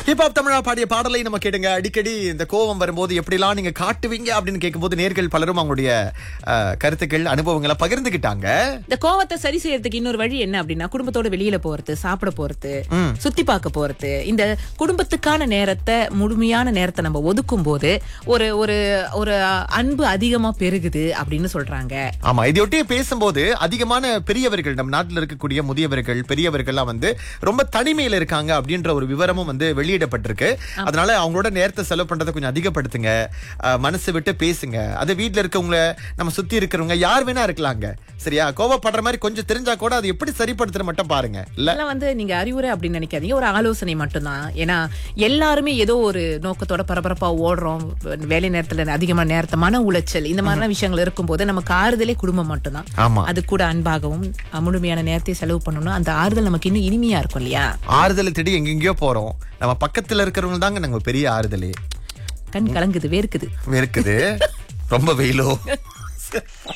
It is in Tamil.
ஹிப்ஹாப் தமிழா பாடிய பாடலை நம்ம கேட்டுங்க அடிக்கடி இந்த கோபம் வரும்போது எப்படிலாம் நீங்க காட்டுவீங்க அப்படின்னு கேட்கும்போது நேர்கள் பலரும் அவங்களுடைய அஹ், கருத்துக்கள் அனுபவங்களை பகிர்ந்துகிட்டாங்க இந்த கோவத்தை சரி செய்யறதுக்கு இன்னொரு வழி என்ன அப்படின்னா குடும்பத்தோட வெளியில போறது சாப்பிட போறது சுத்தி பார்க்க போறது இந்த குடும்பத்துக்கான நேரத்தை முழுமையான நேரத்தை நம்ம ஒதுக்கும் போது ஒரு ஒரு ஒரு அன்பு அதிகமா பெருகுது அப்படின்னு சொல்றாங்க ஆமா இதையொட்டி பேசும்போது அதிகமான பெரியவர்கள் நம் நாட்டில் இருக்கக்கூடிய முதியவர்கள் பெரியவர்கள்லாம் வந்து ரொம்ப தனிமையில இருக்காங்க அப்படின்ற ஒரு விவரமும் வந்து வெளியிடப்பட்டிருக்கு அதனால அவங்களோட நேரத்தை செலவு பண்றதை கொஞ்சம் அதிகப்படுத்துங்க அஹ், மனசு விட்டு பேசுங்க அது வீட்ல இருக்கவங்க நம்ம சுத்தி இருக்கிறவங்க யார் வேணா இருக்கலாங்க சரியா கோவப்படுற மாதிரி கொஞ்சம் தெரிஞ்சா கூட அது எப்படி சரிப்படுத்துற மட்டும் பாருங்க இல்ல இதெல்லாம் வந்து நீங்க அறிவுரை அப்படின்னு நினைக்காதீங்க ஒரு ஆலோசனை மட்டும்தான் ஏன்னா எல்லாருமே ஏதோ ஒரு நோக்கத்தோட பரபரப்பா ஓடுறோம் வேலை நேரத்துல அதிகமான நேரத்தை மன உளைச்சல் இந்த மாதிரியான விஷயங்கள் இருக்கும்போது நமக்கு ஆறுதலே குடும்பம் மட்டும்தான் ஆமா அது கூட அன்பாகவும் அஹ், முழுமையான நேரத்தை செலவு பண்ணணும் அந்த ஆறுதல் நமக்கு இன்னும் இனிமையா இருக்கும் இல்லையா ஆறுதலை தேடி எங்கெங்கயோ போறோம் நம்ம பக்கத்துல இருக்கிறவங்க தாங்க நாங்க பெரிய ஆறுதலே கண் கலங்குது வேர்க்குது இருக்குது ரொம்ப வெயிலோ